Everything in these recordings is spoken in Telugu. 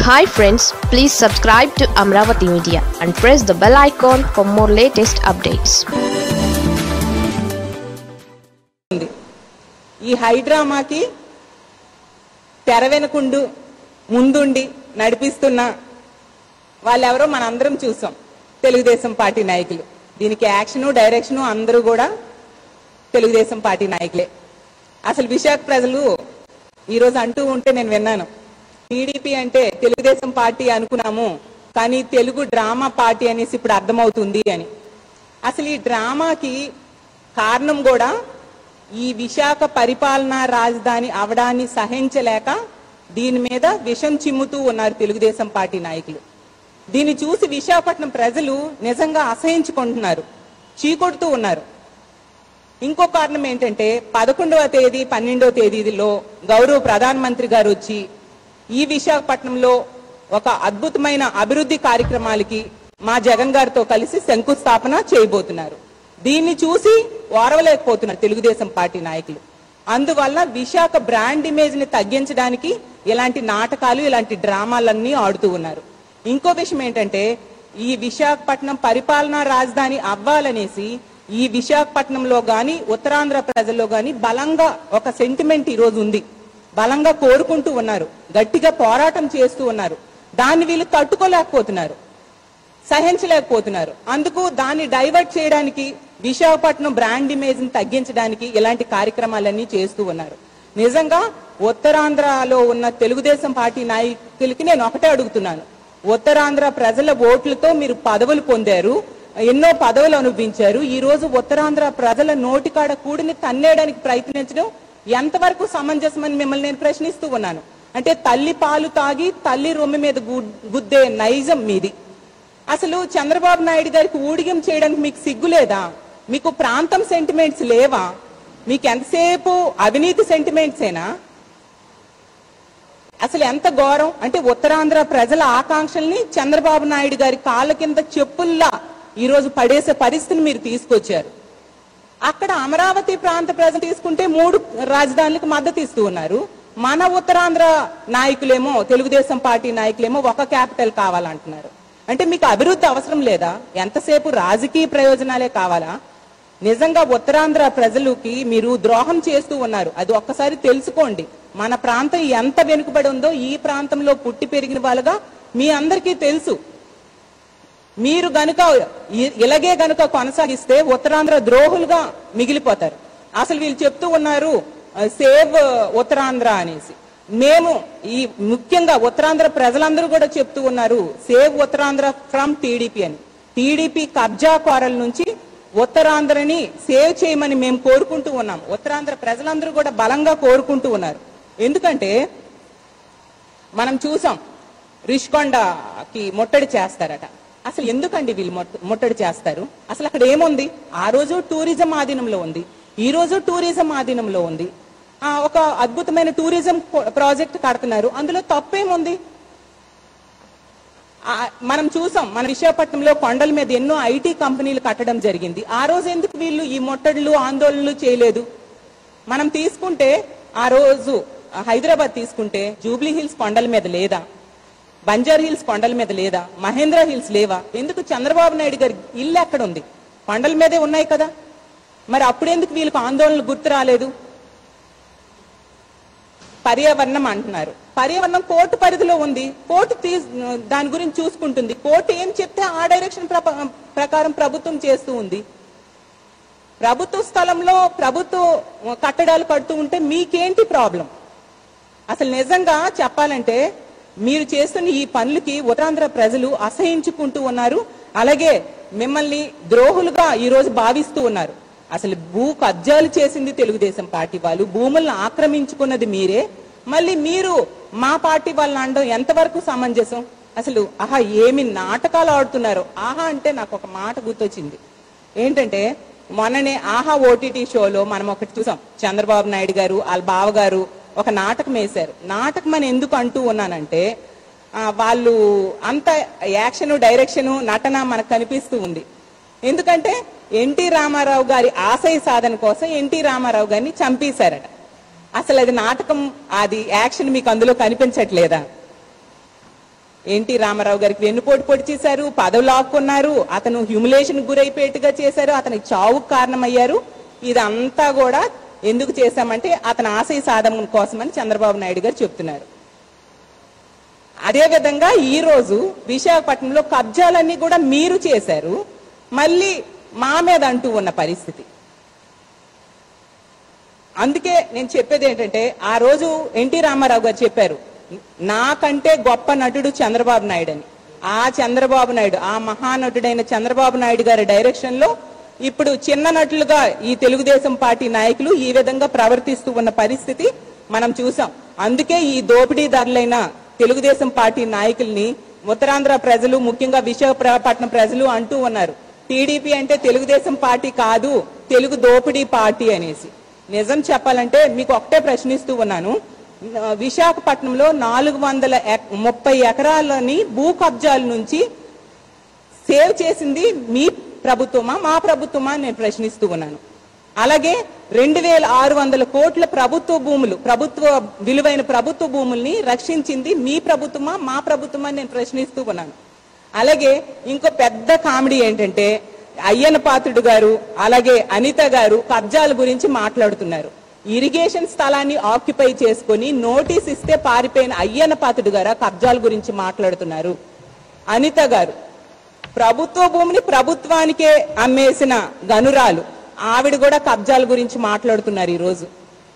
hi friends please subscribe to Amaravati media and press the bell icon for more latest updates ఉంది ఈ హైడ్రామాకి తెర వెనుకుండు ముందుండి నడిపిస్తున్న వాళ్ళెవరో మనందరం చూసాం తెలుగుదేశం పార్టీ నాయకులు దీనికి యాక్షను డైరెక్షను అందరూ కూడా తెలుగుదేశం పార్టీ నాయకులే అసలు విశాఖ ప్రజలు ఈరోజు అంటూ ఉంటే నేను విన్నాను టీడీపీ అంటే తెలుగుదేశం పార్టీ అనుకున్నాము కానీ తెలుగు డ్రామా పార్టీ అనేసి ఇప్పుడు అర్థమవుతుంది అని అసలు ఈ డ్రామాకి కారణం కూడా ఈ విశాఖ పరిపాలనా రాజధాని అవడాన్ని సహించలేక దీని మీద విషం చిమ్ముతూ ఉన్నారు తెలుగుదేశం పార్టీ నాయకులు దీన్ని చూసి విశాఖపట్నం ప్రజలు నిజంగా అసహించుకుంటున్నారు చీకొడుతూ ఉన్నారు ఇంకో కారణం ఏంటంటే పదకొండవ తేదీ పన్నెండవ తేదీలో గౌరవ ప్రధానమంత్రి గారు వచ్చి ఈ విశాఖపట్నంలో ఒక అద్భుతమైన అభివృద్ధి కార్యక్రమాలకి మా జగన్ గారితో కలిసి శంకుస్థాపన చేయబోతున్నారు దీన్ని చూసి ఓరవలేకపోతున్నారు తెలుగుదేశం పార్టీ నాయకులు అందువల్ల విశాఖ బ్రాండ్ ఇమేజ్ ని తగ్గించడానికి ఇలాంటి నాటకాలు ఇలాంటి డ్రామాలన్నీ ఆడుతూ ఉన్నారు ఇంకో విషయం ఏంటంటే ఈ విశాఖపట్నం పరిపాలనా రాజధాని అవ్వాలనేసి ఈ విశాఖపట్నంలో గాని ఉత్తరాంధ్ర ప్రజల్లో గాని బలంగా ఒక సెంటిమెంట్ ఈ రోజు ఉంది బలంగా కోరుకుంటూ ఉన్నారు గట్టిగా పోరాటం చేస్తూ ఉన్నారు దాన్ని వీళ్ళు తట్టుకోలేకపోతున్నారు సహించలేకపోతున్నారు అందుకు దాన్ని డైవర్ట్ చేయడానికి విశాఖపట్నం బ్రాండ్ ఇమేజ్ ని తగ్గించడానికి ఇలాంటి కార్యక్రమాలన్నీ చేస్తూ ఉన్నారు నిజంగా ఉత్తరాంధ్రలో ఉన్న తెలుగుదేశం పార్టీ నాయకులకి నేను ఒకటే అడుగుతున్నాను ఉత్తరాంధ్ర ప్రజల ఓట్లతో మీరు పదవులు పొందారు ఎన్నో పదవులు అనుభవించారు ఈ రోజు ఉత్తరాంధ్ర ప్రజల నోటికాడ కూడిని తన్నేయడానికి ప్రయత్నించడం ఎంతవరకు సమంజసమని మిమ్మల్ని నేను ప్రశ్నిస్తూ ఉన్నాను అంటే తల్లి పాలు తాగి తల్లి రొమ్మి మీద గు- గుద్దే నైజం మీది అసలు చంద్రబాబు నాయుడు గారికి ఊడిగం చేయడానికి మీకు సిగ్గు లేదా మీకు ప్రాంతం సెంటిమెంట్స్ లేవా మీకు ఎంతసేపు అవినీతి సెంటిమెంట్సేనా అసలు ఎంత ఘోరం అంటే ఉత్తరాంధ్ర ప్రజల ఆకాంక్షల్ని చంద్రబాబు నాయుడు గారి కాళ్ళ కింద చెప్పుల్లా ఈ రోజు పడేసే పరిస్థితిని మీరు తీసుకొచ్చారు అక్కడ అమరావతి ప్రాంత ప్రజలు తీసుకుంటే మూడు రాజధానులకు మద్దతు ఇస్తూ ఉన్నారు మన ఉత్తరాంధ్ర నాయకులేమో తెలుగుదేశం పార్టీ నాయకులేమో ఒక క్యాపిటల్ కావాలంటున్నారు అంటే మీకు అభివృద్ధి అవసరం లేదా ఎంతసేపు రాజకీయ ప్రయోజనాలే కావాలా నిజంగా ఉత్తరాంధ్ర ప్రజలకి మీరు ద్రోహం చేస్తూ ఉన్నారు అది ఒక్కసారి తెలుసుకోండి మన ప్రాంతం ఎంత వెనుకబడి ఉందో ఈ ప్రాంతంలో పుట్టి పెరిగిన వాళ్ళగా మీ అందరికీ తెలుసు మీరు గనుక ఇ- ఇలాగే గనుక కొనసాగిస్తే ఉత్తరాంధ్ర ద్రోహులుగా మిగిలిపోతారు అసలు వీళ్ళు చెప్తూ ఉన్నారు సేవ్ ఉత్తరాంధ్ర అనేసి మేము ఈ ముఖ్యంగా ఉత్తరాంధ్ర ప్రజలందరూ కూడా చెప్తూ ఉన్నారు సేవ్ ఉత్తరాంధ్ర ఫ్రమ్ టీడీపీ అని టీడీపీ కబ్జా కోరల నుంచి ఉత్తరాంధ్రని సేవ్ చేయమని మేము కోరుకుంటూ ఉన్నాం ఉత్తరాంధ్ర ప్రజలందరూ కూడా బలంగా కోరుకుంటూ ఉన్నారు ఎందుకంటే మనం చూసాం రిషికొండకి ముట్టడి చేస్తారట అసలు ఎందుకండి వీళ్ళు ముట్ట- ముట్టడి చేస్తారు అసలు అక్కడ ఏముంది ఆ రోజు టూరిజం ఆధీనంలో ఉంది ఈ రోజు టూరిజం ఆధీనంలో ఉంది ఆ, ఒక అద్భుతమైన టూరిజం పో- ప్రాజెక్ట్ కడుతున్నారు అందులో తప్పేముంది ఆ, మనం చూసాం మన విశాఖపట్నంలో కొండల మీద ఎన్నో ఐటీ కంపెనీలు కట్టడం జరిగింది ఆ రోజు ఎందుకు వీళ్ళు ఈ ముట్టడులు ఆందోళనలు చేయలేదు మనం తీసుకుంటే ఆ రోజు ఆ, హైదరాబాద్ తీసుకుంటే జూబ్లీ హిల్స్ కొండల మీద లేదా బంజార్ హిల్స్ కొండల మీద లేదా మహేంద్ర హిల్స్ లేవా ఎందుకు చంద్రబాబు నాయుడు గారి ఇల్లు ఎక్కడ ఉంది కొండల మీదే ఉన్నాయి కదా మరి అప్పుడెందుకు వీళ్ళకి ఆందోళనలు గుర్తు రాలేదు పర్యావరణం అంటున్నారు పర్యావరణం కోర్టు పరిధిలో ఉంది కోర్టు తీ దాని గురించి చూసుకుంటుంది కోర్టు ఏం చెప్తే ఆ డైరెక్షన్ ప్రప- ప్రకారం ప్రభుత్వం చేస్తూ ఉంది ప్రభుత్వ స్థలంలో ప్రభుత్వ కట్టడాలు కడుతూ ఉంటే మీకేంటి ప్రాబ్లం అసలు నిజంగా చెప్పాలంటే మీరు చేస్తున్న ఈ పనులకి ఉత్తరాంధ్ర ప్రజలు అసహించుకుంటూ ఉన్నారు అలాగే మిమ్మల్ని ద్రోహులుగా ఈ రోజు భావిస్తూ ఉన్నారు అసలు భూ కబ్జాలు చేసింది తెలుగుదేశం పార్టీ వాళ్ళు భూములను ఆక్రమించుకున్నది మీరే మళ్ళీ మీరు మా పార్టీ వాళ్ళని అనడం ఎంతవరకు సమంజసం అసలు ఆహా ఏమి నాటకాలు ఆడుతున్నారు ఆహా అంటే నాకు ఒక మాట గుర్తొచ్చింది ఏంటంటే మొన్ననే ఆహా ఓటీటీ షోలో మనం ఒకటి చూసాం చంద్రబాబు నాయుడు గారు వాళ్ళ బావగారు ఒక నాటకం వేశారు నాటకం అని ఎందుకు అంటూ ఉన్నానంటే ఆ, వాళ్ళు అంత యాక్షన్ డైరెక్షన్ నటన మనకు కనిపిస్తూ ఉంది ఎందుకంటే ఎన్టీ రామారావు గారి ఆశయ సాధన కోసం ఎన్టీ రామారావు గారిని చంపేశారట అసలు అది నాటకం అది యాక్షన్ మీకు అందులో కనిపించట్లేదా ఎన్టీ రామారావు గారికి వెన్నుపోటు పొడి చేశారు పదవి లాక్కున్నారు అతను హ్యూమిలేషన్ గురైపోయేట్టుగా చేశారు అతనికి చావుకు కారణమయ్యారు ఇదంతా కూడా ఎందుకు చేశామంటే అతని ఆశయ సాధన కోసమని చంద్రబాబు నాయుడు గారు చెప్తున్నారు అదే విధంగా ఈ రోజు విశాఖపట్నంలో కబ్జాలన్నీ కూడా మీరు చేశారు మళ్ళీ మా మీద అంటూ ఉన్న పరిస్థితి అందుకే నేను చెప్పేది ఏంటంటే ఆ రోజు ఎన్టీ రామారావు గారు చెప్పారు నాకంటే గొప్ప నటుడు చంద్రబాబు నాయుడు అని ఆ చంద్రబాబు నాయుడు ఆ మహానటుడైన చంద్రబాబు నాయుడు గారి డైరెక్షన్ లో ఇప్పుడు చిన్న నటులుగా ఈ తెలుగుదేశం పార్టీ నాయకులు ఈ విధంగా ప్రవర్తిస్తూ ఉన్న పరిస్థితి మనం చూసాం అందుకే ఈ దోపిడీదారులైన తెలుగుదేశం పార్టీ నాయకుల్ని ఉత్తరాంధ్ర ప్రజలు ముఖ్యంగా విశాఖపట్నం ప్రజలు అంటూ ఉన్నారు టీడీపీ అంటే తెలుగుదేశం పార్టీ కాదు తెలుగు దోపిడీ పార్టీ అనేసి నిజం చెప్పాలంటే మీకు ఒకటే ప్రశ్నిస్తూ ఉన్నాను ఆ, విశాఖపట్నంలో నాలుగు వందల ఎక్- ముప్పై ఎకరాలని భూ కబ్జాల నుంచి సేవ్ చేసింది మీ ప్రభుత్వమా మా ప్రభుత్వమా అని నేను ప్రశ్నిస్తూ ఉన్నాను అలాగే రెండు వేల ఆరు వందల కోట్ల ప్రభుత్వ భూములు ప్రభుత్వ విలువైన ప్రభుత్వ భూముల్ని రక్షించింది మీ ప్రభుత్వమా మా ప్రభుత్వమా అని నేను ప్రశ్నిస్తూ ఉన్నాను అలాగే ఇంకో పెద్ద కామెడీ ఏంటంటే అయ్యన్న పాత్రుడు గారు అలాగే అనిత గారు కబ్జాల గురించి మాట్లాడుతున్నారు ఇరిగేషన్ స్థలాన్ని ఆక్యుపై చేసుకొని నోటీస్ ఇస్తే పారిపోయిన అయ్యన్న పాత్రుడు గారు ఆ కబ్జాల గురించి మాట్లాడుతున్నారు అనిత గారు ప్రభుత్వ భూమిని ప్రభుత్వానికే అమ్మేసిన గనురాలు ఆవిడ కూడా కబ్జాల గురించి మాట్లాడుతున్నారు ఈ రోజు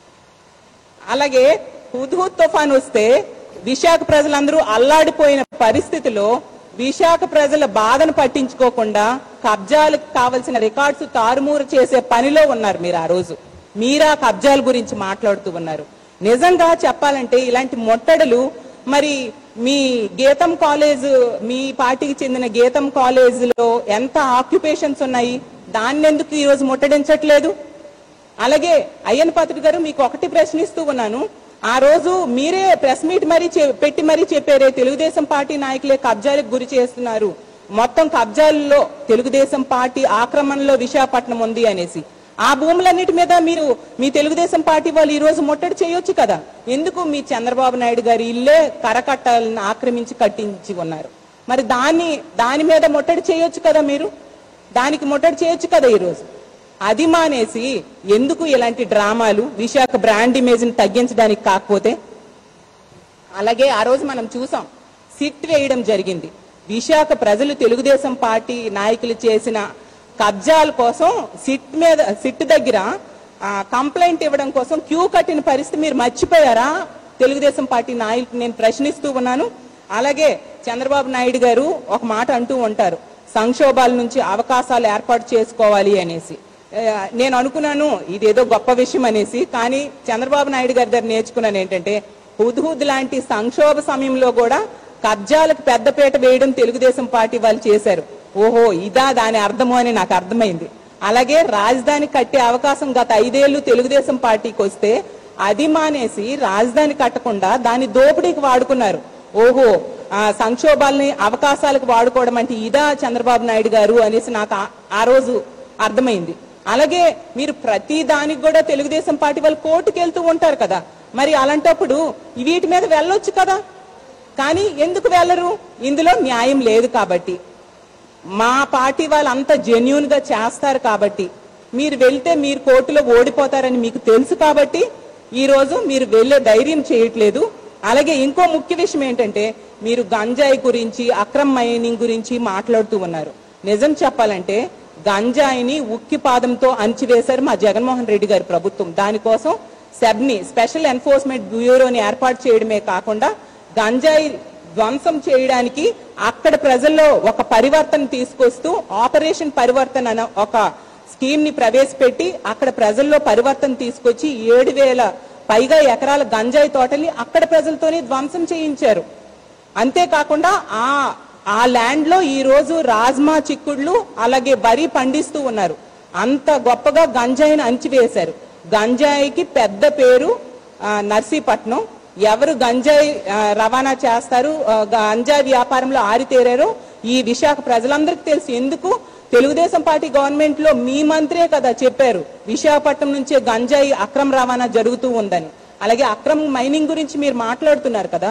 అలాగే హుద్హుద్ తుఫాన్ వస్తే విశాఖ ప్రజలందరూ అల్లాడిపోయిన పరిస్థితిలో విశాఖ ప్రజల బాధను పట్టించుకోకుండా కబ్జాలకు కావలసిన రికార్డ్స్ తారుమూరు చేసే పనిలో ఉన్నారు మీరు ఆ రోజు మీరా కబ్జాల గురించి మాట్లాడుతూ ఉన్నారు నిజంగా చెప్పాలంటే ఇలాంటి మొట్టడలు మరి మీ గీతం కాలేజ్ మీ పార్టీకి చెందిన గీతం కాలేజీలో ఎంత ఆక్యుపేషన్స్ ఉన్నాయి దాన్ని ఎందుకు ఈ రోజు ముట్టడించట్లేదు అలాగే అయ్యన్ పాత్రుడు గారు మీకు ఒకటి ప్రశ్నిస్తూ ఉన్నాను ఆ రోజు మీరే ప్రెస్ మీట్ మరీ చె- పెట్టి మరీ చెప్పారే తెలుగుదేశం పార్టీ నాయకులే కబ్జాలకు గురి చేస్తున్నారు మొత్తం కబ్జాల్లో తెలుగుదేశం పార్టీ ఆక్రమణలో విశాఖపట్నం ఉంది అనేసి ఆ భూములన్నిటి మీద మీరు మీ తెలుగుదేశం పార్టీ వాళ్ళు ఈ రోజు ముట్టడి చేయొచ్చు కదా ఎందుకు మీ చంద్రబాబు నాయుడు గారి ఇల్లే కరకట్టాలను ఆక్రమించి కట్టించి ఉన్నారు మరి దాన్ని దాని మీద ముట్టడి చేయొచ్చు కదా మీరు దానికి ముట్టడి చేయొచ్చు కదా ఈరోజు అది మానేసి ఎందుకు ఇలాంటి డ్రామాలు విశాఖ బ్రాండ్ ఇమేజ్ ని తగ్గించడానికి కాకపోతే అలాగే ఆ రోజు మనం చూసాం సిట్ వేయడం జరిగింది విశాఖ ప్రజలు తెలుగుదేశం పార్టీ నాయకులు చేసిన కబ్జాల కోసం సిట్ మీద సిట్ దగ్గర ఆ, కంప్లైంట్ ఇవ్వడం కోసం క్యూ కట్టిన పరిస్థితి మీరు మర్చిపోయారా తెలుగుదేశం పార్టీ నాయకులు నేను ప్రశ్నిస్తూ ఉన్నాను అలాగే చంద్రబాబు నాయుడు గారు ఒక మాట అంటూ ఉంటారు సంక్షోభాల నుంచి అవకాశాలు ఏర్పాటు చేసుకోవాలి అనేసి ఆ, నేను అనుకున్నాను ఇదేదో గొప్ప విషయం అనేసి కానీ చంద్రబాబు నాయుడు గారి దగ్గర నేర్చుకున్నాను ఏంటంటే హుద్హుద్ లాంటి సంక్షోభ సమయంలో కూడా కబ్జాలకు పెద్దపీట వేయడం తెలుగుదేశం పార్టీ వాళ్ళు చేశారు ఓహో ఇదా దాని అర్థము అని నాకు అర్థమైంది అలాగే రాజధాని కట్టే అవకాశం గత ఐదేళ్లు తెలుగుదేశం పార్టీకి వస్తే అది మానేసి రాజధాని కట్టకుండా దాని దోపిడీకి వాడుకున్నారు ఓహో ఆ సంక్షోభాలని అవకాశాలకు వాడుకోవడం అంటే ఇదా చంద్రబాబు నాయుడు గారు అనేసి నాకు ఆ- ఆ రోజు అర్థమైంది అలాగే మీరు ప్రతి దానికి కూడా తెలుగుదేశం పార్టీ వాళ్ళు కోర్టుకు వెళ్తూ ఉంటారు కదా మరి అలాంటప్పుడు వీటి మీద వెళ్ళొచ్చు కదా కానీ ఎందుకు వెళ్ళరు ఇందులో న్యాయం లేదు కాబట్టి మా పార్టీ వాళ్ళు అంత జెన్యున్ గా చేస్తారు కాబట్టి మీరు వెళ్తే మీరు కోర్టులో ఓడిపోతారని మీకు తెలుసు కాబట్టి ఈ రోజు మీరు వెళ్ళే ధైర్యం చేయట్లేదు అలాగే ఇంకో ముఖ్య విషయం ఏంటంటే మీరు గంజాయి గురించి అక్రమ్ మైనింగ్ గురించి మాట్లాడుతూ ఉన్నారు నిజం చెప్పాలంటే గంజాయిని ఉక్కి పాదంతో అణచివేశారు మా జగన్మోహన్ రెడ్డి గారి ప్రభుత్వం దానికోసం సెబ్ని స్పెషల్ ఎన్ఫోర్స్మెంట్ బ్యూరోని ఏర్పాటు చేయడమే కాకుండా గంజాయి ధ్వంసం చేయడానికి అక్కడ ప్రజల్లో ఒక పరివర్తన తీసుకొస్తూ ఆపరేషన్ పరివర్తన అనే ఒక స్కీమ్ ని ప్రవేశపెట్టి అక్కడ ప్రజల్లో పరివర్తన తీసుకొచ్చి ఏడు వేల పైగా ఎకరాల గంజాయి తోటని అక్కడ ప్రజలతోనే ధ్వంసం చేయించారు అంతేకాకుండా ఆ ఆ ల్యాండ్ లో ఈ రోజు రాజ్మా చిక్కుళ్ళు అలాగే వరి పండిస్తూ ఉన్నారు అంత గొప్పగా గంజాయిని అంచివేశారు గంజాయికి పెద్ద పేరు ఆ, నర్సీపట్నం ఎవరు గంజాయి ఆ, రవాణా చేస్తారు ఆ, గంజాయి వ్యాపారంలో ఆరితేరారో ఈ విశాఖ ప్రజలందరికీ తెలుసు ఎందుకు తెలుగుదేశం పార్టీ గవర్నమెంట్ లో మీ మంత్రే కదా చెప్పారు విశాఖపట్నం నుంచే గంజాయి అక్రమ రవాణా జరుగుతూ ఉందని అలాగే అక్రమ మైనింగ్ గురించి మీరు మాట్లాడుతున్నారు కదా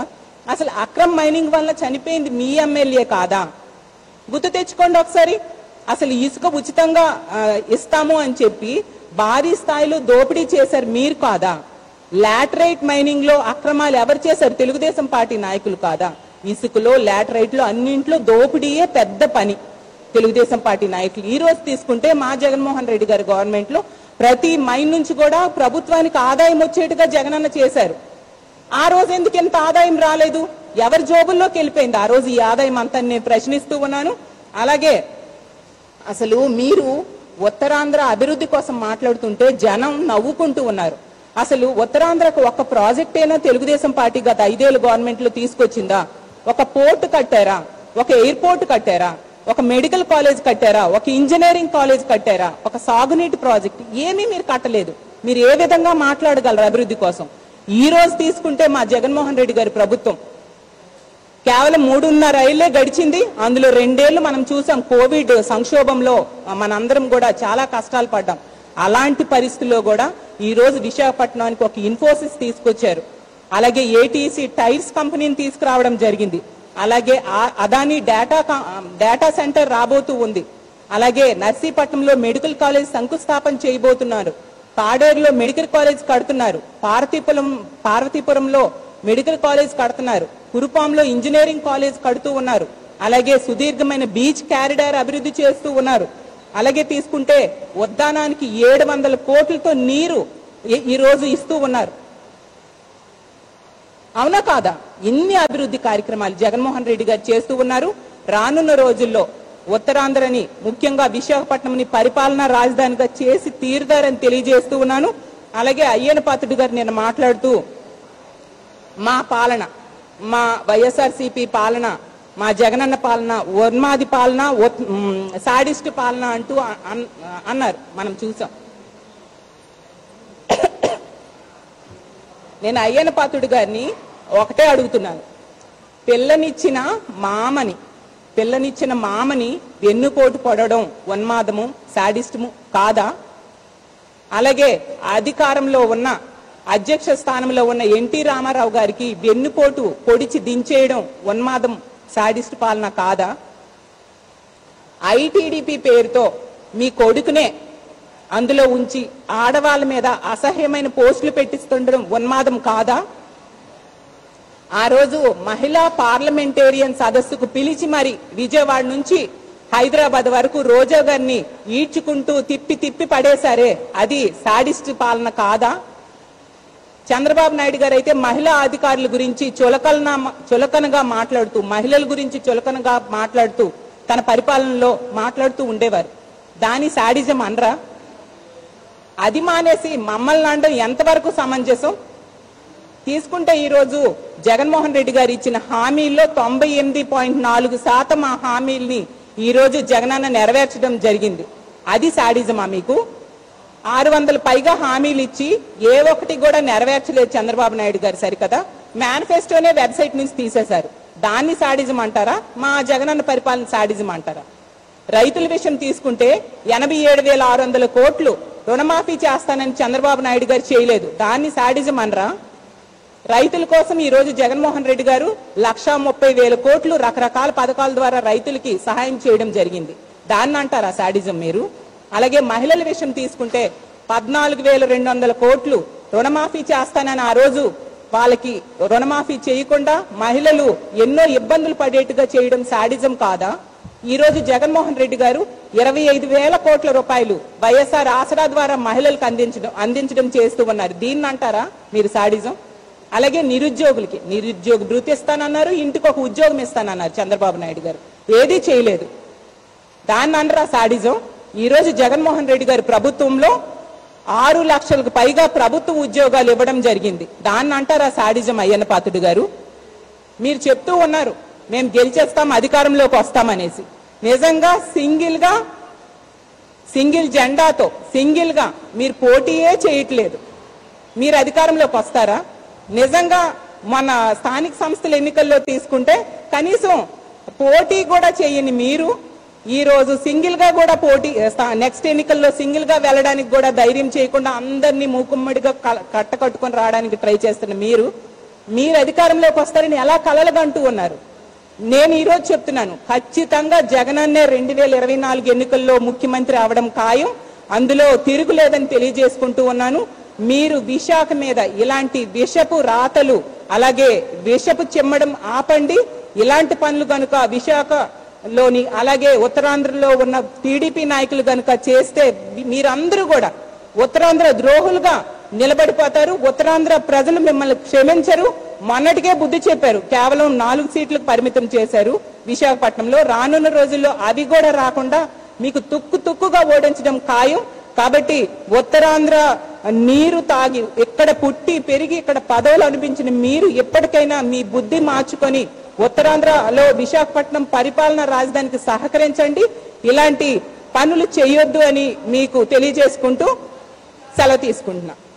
అసలు అక్రమ్ మైనింగ్ వల్ల చనిపోయింది మీ ఎమ్మెల్యే కాదా గుర్తు తెచ్చుకోండి ఒకసారి అసలు ఇసుక ఉచితంగా ఆ, ఇస్తాము అని చెప్పి భారీ స్థాయిలో దోపిడీ చేశారు మీరు కాదా లాటరైట్ మైనింగ్ లో అక్రమాలు ఎవరు చేశారు తెలుగుదేశం పార్టీ నాయకులు కాదా ఇసుకలో లాటరైట్ లో అన్నింట్లో దోపిడీయే పెద్ద పని తెలుగుదేశం పార్టీ నాయకులు ఈ రోజు తీసుకుంటే మా జగన్మోహన్ రెడ్డి గారి గవర్నమెంట్ లో ప్రతి మైన్ నుంచి కూడా ప్రభుత్వానికి ఆదాయం వచ్చేట్టుగా జగనన్న చేశారు ఆ రోజు ఎందుకు ఎంత ఆదాయం రాలేదు ఎవరి జోబుల్లోకి వెళ్ళిపోయింది ఆ రోజు ఈ ఆదాయం అంతా నేను ప్రశ్నిస్తూ ఉన్నాను అలాగే అసలు మీరు ఉత్తరాంధ్ర అభివృద్ధి కోసం మాట్లాడుతుంటే జనం నవ్వుకుంటూ ఉన్నారు అసలు ఉత్తరాంధ్రకు ఒక ప్రాజెక్ట్ అయినా తెలుగుదేశం పార్టీ గత ఐదేళ్ళు గవర్నమెంట్ లో తీసుకొచ్చిందా ఒక పోర్ట్ కట్టారా ఒక ఎయిర్పోర్ట్ కట్టారా ఒక మెడికల్ కాలేజ్ కట్టారా ఒక ఇంజనీరింగ్ కాలేజ్ కట్టారా ఒక సాగునీటి ప్రాజెక్ట్ ఏమీ మీరు కట్టలేదు మీరు ఏ విధంగా మాట్లాడగలరు అభివృద్ధి కోసం ఈ రోజు తీసుకుంటే మా జగన్మోహన్ రెడ్డి గారి ప్రభుత్వం కేవలం మూడున్నర ఏళ్లే గడిచింది అందులో రెండేళ్లు మనం చూసాం కోవిడ్ సంక్షోభంలో మనందరం కూడా చాలా కష్టాలు పడ్డాం అలాంటి పరిస్థితుల్లో కూడా ఈ రోజు విశాఖపట్నానికి ఒక ఇన్ఫోసిస్ తీసుకొచ్చారు అలాగే ఏటీసీ టైర్స్ కంపెనీని తీసుకురావడం జరిగింది అలాగే ఆ- అదాని డేటా కా- డేటా సెంటర్ రాబోతూ ఉంది అలాగే నర్సీపట్నంలో మెడికల్ కాలేజ్ శంకుస్థాపన చేయబోతున్నారు పాడేరులో మెడికల్ కాలేజ్ కడుతున్నారు పార్వతీపురం పార్వతీపురంలో మెడికల్ కాలేజ్ కడుతున్నారు కురుపాంలో ఇంజనీరింగ్ కాలేజ్ కడుతూ ఉన్నారు అలాగే సుదీర్ఘమైన బీచ్ క్యారిడార్ అభివృద్ధి చేస్తూ ఉన్నారు అలాగే తీసుకుంటే ఉద్దానానికి ఏడు వందల కోట్లతో నీరు ఈ- ఈ రోజు ఇస్తూ ఉన్నారు అవునా కాదా ఇన్ని అభివృద్ధి కార్యక్రమాలు జగన్మోహన్ రెడ్డి గారు చేస్తూ ఉన్నారు రానున్న రోజుల్లో ఉత్తరాంధ్రని ముఖ్యంగా విశాఖపట్నంని పరిపాలనా రాజధానిగా చేసి తీరుతారని తెలియజేస్తూ ఉన్నాను అలాగే అయ్యన పాత్రుడు గారు నేను మాట్లాడుతూ మా పాలన మా వైఎస్ఆర్సీపీ పాలన మా జగనన్న పాలన ఉన్మాది పాలన ఉత్- మ్, సాడిస్ట్ పాలన అంటూ అ- అన్- అన్నారు మనం చూసాం నేను అయ్యన్న పాత్రుడు గారిని ఒకటే అడుగుతున్నాను పిల్లనిచ్చిన మామని పిల్లనిచ్చిన మామని వెన్నుపోటు పొడవడం ఉన్మాదము సాడిస్టము కాదా అలాగే అధికారంలో ఉన్న అధ్యక్ష స్థానంలో ఉన్న ఎన్టీ రామారావు గారికి వెన్నుపోటు పొడిచి దించేయడం ఉన్మాదం సాడిస్ట్ పాలన కాదా ఐటీడీపీ పేరుతో మీ కొడుకునే అందులో ఉంచి ఆడవాళ్ళ మీద అసహ్యమైన పోస్టులు పెట్టిస్తుండడం ఉన్మాదం కాదా ఆ రోజు మహిళా పార్లమెంటేరియన్ సదస్సుకు పిలిచి మరి విజయవాడ నుంచి హైదరాబాద్ వరకు రోజా గారిని ఈడ్చుకుంటూ తిప్పి తిప్పి పడేశారే అది సాడిస్ట్ పాలన కాదా చంద్రబాబు నాయుడు గారు అయితే మహిళా అధికారుల గురించి చులకన చులకనగా మాట్లాడుతూ మహిళల గురించి చులకనగా మాట్లాడుతూ తన పరిపాలనలో మాట్లాడుతూ ఉండేవారు దాని సాడిజం అనరా అది మానేసి మమ్మల్ని అనడం ఎంతవరకు సమంజసం తీసుకుంటే ఈ రోజు జగన్మోహన్ రెడ్డి గారు ఇచ్చిన హామీల్లో తొంభై ఎనిమిది పాయింట్ నాలుగు శాతం ఆ హామీల్ని ఈ రోజు జగనన్న నెరవేర్చడం జరిగింది అది సాడిజమా మీకు ఆరు వందల పైగా హామీలు ఇచ్చి ఏ ఒక్కటి కూడా నెరవేర్చలేదు చంద్రబాబు నాయుడు గారు సరికదా మేనిఫెస్టోనే వెబ్సైట్ నుంచి తీసేశారు దాన్ని సాడిజం అంటారా మా జగనన్న పరిపాలన సాడిజం అంటారా రైతుల విషయం తీసుకుంటే ఎనభై ఏడు వేల ఆరు వందల కోట్లు రుణమాఫీ చేస్తానని చంద్రబాబు నాయుడు గారు చేయలేదు దాన్ని సాడిజం అనరా రైతుల కోసం ఈ రోజు జగన్మోహన్ రెడ్డి గారు లక్షా ముప్పై వేల కోట్లు రకరకాల పథకాల ద్వారా రైతులకి సహాయం చేయడం జరిగింది దాన్ని అంటారా సాడిజం మీరు అలాగే మహిళల విషయం తీసుకుంటే పద్నాలుగు వేల రెండు వందల కోట్లు రుణమాఫీ చేస్తానని ఆ రోజు వాళ్ళకి రుణమాఫీ చేయకుండా మహిళలు ఎన్నో ఇబ్బందులు పడేట్టుగా చేయడం సాడిజం కాదా ఈ రోజు జగన్మోహన్ రెడ్డి గారు ఇరవై ఐదు వేల కోట్ల రూపాయలు వైఎస్ఆర్ ఆసరా ద్వారా మహిళలకు అందించడం అందించడం చేస్తూ ఉన్నారు దీన్ని అంటారా మీరు సాడిజం అలాగే నిరుద్యోగులకి నిరుద్యోగ భృతి ఇస్తానన్నారు ఇంటికి ఒక ఉద్యోగం ఇస్తానన్నారు చంద్రబాబు నాయుడు గారు ఏదీ చేయలేదు దాన్ని అనరా సాడిజం ఈ రోజు జగన్మోహన్ రెడ్డి గారి ప్రభుత్వంలో ఆరు లక్షలకు పైగా ప్రభుత్వ ఉద్యోగాలు ఇవ్వడం జరిగింది దాన్ని అంటారా సాడిజం అయ్యన్న పాత్రుడు గారు మీరు చెప్తూ ఉన్నారు మేము గెలిచేస్తాం అధికారంలోకి వస్తామనేసి నిజంగా సింగిల్ గా సింగిల్ జెండాతో సింగిల్ గా మీరు పోటీయే చేయట్లేదు మీరు అధికారంలోకి వస్తారా నిజంగా మన స్థానిక సంస్థల ఎన్నికల్లో తీసుకుంటే కనీసం పోటీ కూడా చేయని మీరు ఈ రోజు సింగిల్ గా కూడా పోటీ నెక్స్ట్ ఎన్నికల్లో సింగిల్ గా వెళ్ళడానికి కూడా ధైర్యం చేయకుండా అందరినీ మూకుమ్మడిగా క- కట్టకట్టుకొని రావడానికి ట్రై చేస్తున్న మీరు మీరు అధికారంలోకి వస్తారని ఎలా కలలుగంటూ ఉన్నారు నేను ఈరోజు చెప్తున్నాను ఖచ్చితంగా జగనన్నే రెండు వేల ఇరవై నాలుగు ఎన్నికల్లో ముఖ్యమంత్రి అవడం ఖాయం అందులో తిరుగులేదని తెలియజేసుకుంటూ ఉన్నాను మీరు విశాఖ మీద ఇలాంటి విషపు రాతలు అలాగే విషపు చెమ్మడం ఆపండి ఇలాంటి పనులు కనుక విశాఖలోని అలాగే ఉత్తరాంధ్రలో ఉన్న టీడీపీ నాయకులు కనుక చేస్తే మీరందరూ కూడా ఉత్తరాంధ్ర ద్రోహులుగా నిలబడిపోతారు ఉత్తరాంధ్ర ప్రజలు మిమ్మల్ని క్షమించరు మొన్నటికే బుద్ధి చెప్పారు కేవలం నాలుగు సీట్లకు పరిమితం చేశారు విశాఖపట్నంలో రానున్న రోజుల్లో అవి కూడా రాకుండా మీకు తుక్కు తుక్కుగా ఓడించడం ఖాయం కాబట్టి ఉత్తరాంధ్ర నీరు తాగి ఇక్కడ పుట్టి పెరిగి ఇక్కడ పదవులు అనిపించిన మీరు ఎప్పటికైనా మీ బుద్ధి మార్చుకొని ఉత్తరాంధ్రలో విశాఖపట్నం పరిపాలన రాజధానికి సహకరించండి ఇలాంటి పనులు చేయొద్దు అని మీకు తెలియజేసుకుంటూ సెలవు తీసుకుంటున్నా